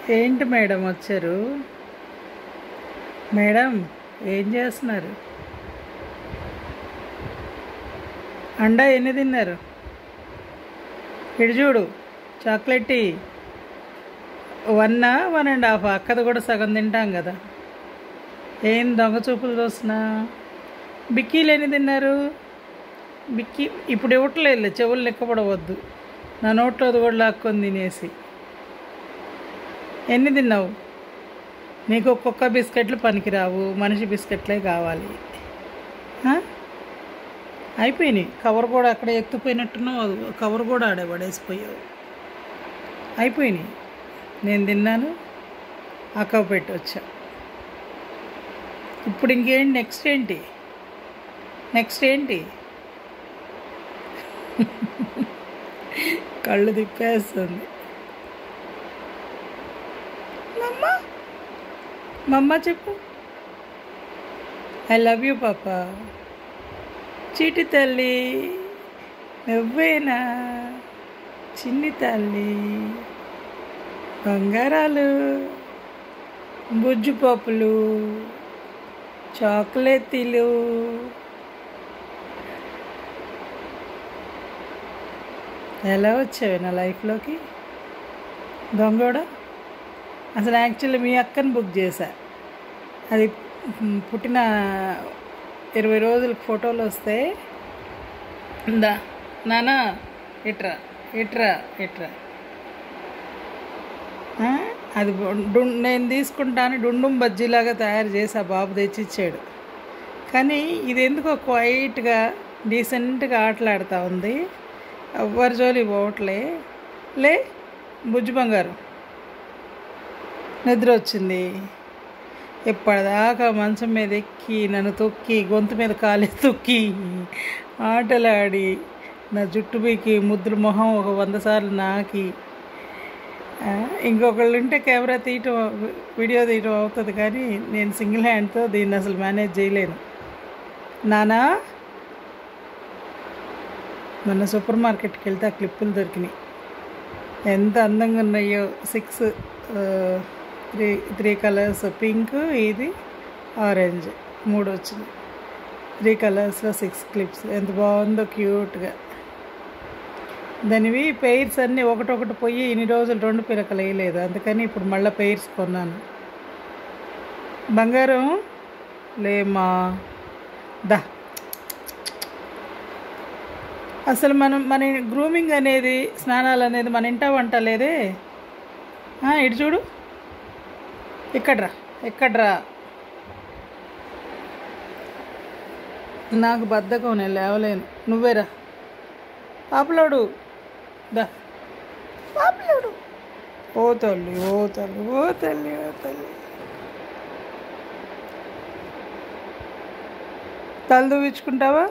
ఏంటి మేడం వచ్చారు మేడం ఏం చేస్తున్నారు అండా ఎన్ని తిన్నారు ఇటు చూడు చాక్లెట్ టీ వన్ వన్ అండ్ హాఫ్ అక్కది కూడా సగం తింటాం కదా ఏం దొంగ చూపులు చూస్తున్నా బిక్కీలు ఎన్ని తిన్నారు బిక్కీ ఇప్పుడు ఇవ్వట్లేదు చెవులు లెక్కపడవద్దు నా నోట్లో అది కూడా లాక్కొని తినేసి ఎన్ని తిన్నావు నీకు ఒక్కొక్క బిస్కెట్లు పనికిరావు మనిషి బిస్కెట్లే కావాలి ఆ? అయిపోయినాయి కవర్ కూడా అక్కడ ఎత్తుపోయినట్టున్నావు అది కవర్ కూడా ఆడే పడేసిపోయావు అయిపోయినాయి నేను తిన్నాను అక్కవ పెట్టి వచ్చా ఇప్పుడు ఇంకేంటి నెక్స్ట్ ఏంటి నెక్స్ట్ ఏంటి కళ్ళు తిప్పేస్తుంది మమ్మ మమ్మ చెప్పు ఐ లవ్ యూ పాప చీటి తల్లి నువ్వేనా చిన్ని తల్లి బంగారాలు బుజ్జు పప్పులు చాక్లెట్టీలు ఎలా వచ్చావు నా లైఫ్లోకి దొంగోడ అసలు యాక్చువల్లీ మీ అక్కని బుక్ చేశా అది మ్, పుట్టిన ఇరవై రోజులకు ఫోటోలు వస్తే దా నానా ఇట్రా ఇట్రా ఇట్రా ఆ, అది డు- నేను తీసుకుంటాను డుండుం బజ్జీలాగా తయారు చేసి ఆ బాబు తెచ్చిచ్చాడు కానీ ఇది ఎందుకో క్వైట్గా డీసెంట్గా ఆటలాడుతూ ఉంది ఎవ్వరి జోలి పోవట్లే లే బుజ్జు బంగారు నిద్ర వచ్చింది ఇప్పటిదాకా మంచం మీద ఎక్కి నన్ను తొక్కి గొంతు మీద కాలే తొక్కి ఆటలాడి నా జుట్టు పీకి ముద్దుల మొహం ఒక వంద సార్లు నాకి ఆ, ఇంకొకళ్ళు ఉంటే కెమెరా తీయటం వీడియో తీయటం అవుతుంది కానీ నేను సింగిల్ హ్యాండ్తో దీన్ని అసలు మేనేజ్ చేయలేను నానా మొన్న సూపర్ మార్కెట్కి వెళ్తే ఆ క్లిప్పులు దొరికినాయి ఎంత అందంగా ఉన్నాయో six three three colours pink ఇది ఆరెంజ్ మూడు వచ్చింది త్రీ కలర్స్లో సిక్స్ క్లిప్స్ ఎంత బాగుందో క్యూట్గా దానివి పెయిర్స్ అన్నీ ఒకటొకటి పోయి ఇన్ని రోజులు రెండు పిలకలు వేయలేదు అందుకని ఇప్పుడు మళ్ళీ పెయిర్స్ కొన్నాను బంగారం లేమా దా అసలు మనం మన గ్రూమింగ్ అనేది స్నానాలు అనేది మన ఇంట వంట లేదే ఆ, ఇటు చూడు ఇక్కడ్రా ఇక్కడ్రా నాకు బద్ధకం నేను లేవలేను నువ్వేరా పాపలోడు దా పాపలోడు ఓ తల్లి ఓ తల్లి ఓ తల్లి ఓ తల్లి తల దువ్వించుకుంటావా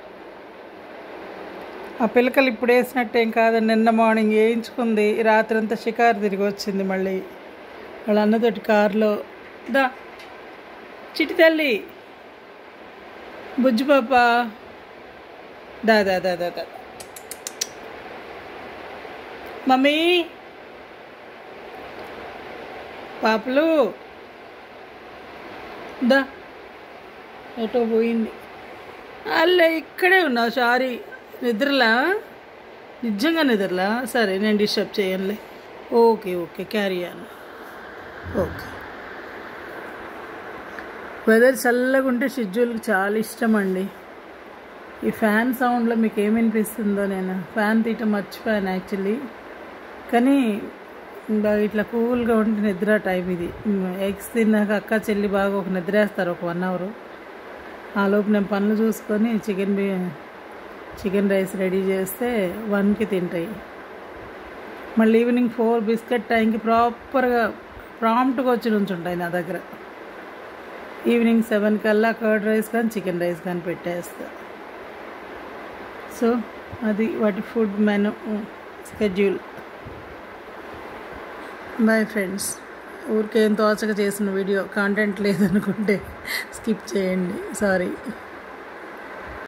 ఆ పిల్లకలు ఇప్పుడు వేసినట్టేం కాదు నిన్న మార్నింగ్ వేయించుకుంది రాత్రి అంతా షికారు తిరిగి వచ్చింది మళ్ళీ వాళ్ళ అన్నతోటి కారులో దా చిటి తల్లి బుజ్జు పాప దా దా దా దా దా మమ్మీ పాపలు దా ఎటో పోయింది అల్లే ఇక్కడే ఉన్నావు సారీ నిద్రలా నిజంగా నిద్రలా సరే నేను డిస్టర్బ్ చేయనులే okay okay carry on okay weather చల్లగా ఉంటే షెడ్యూల్కి చాలా ఇష్టం అండి ఈ ఫ్యాన్ సౌండ్లో మీకు ఏమి వినిపిస్తుందో నేను ఫ్యాన్ తీయటం మర్చిపోయాను యాక్చువల్లీ కానీ ఇంకా ఇట్లా కూల్గా ఉంటే నిద్ర టైం ఇది ఎగ్స్ తిన్నాక అక్క చెల్లి బాగా ఒక నిద్ర వేస్తారు ఒక వన్ అవర్ ఆ లోపు నేను పనులు చూసుకొని chicken biryani chicken rice ready చేస్తే వన్కి తింటాయి మళ్ళీ ఈవినింగ్ ఫోర్ బిస్కెట్ టైంకి ప్రాపర్గా ప్రాంప్ట్గా వచ్చి నుంచుంటాయి నా దగ్గర ఈవినింగ్ సెవెన్ కల్లా కర్డ్ రైస్ కానీ చికెన్ రైస్ కానీ పెట్టేస్తా సో అది వాటి food menu schedule bye friends ఊరికేం తోచక చేసిన వీడియో కాంటెంట్ లేదనుకుంటే స్కిప్ చేయండి సారీ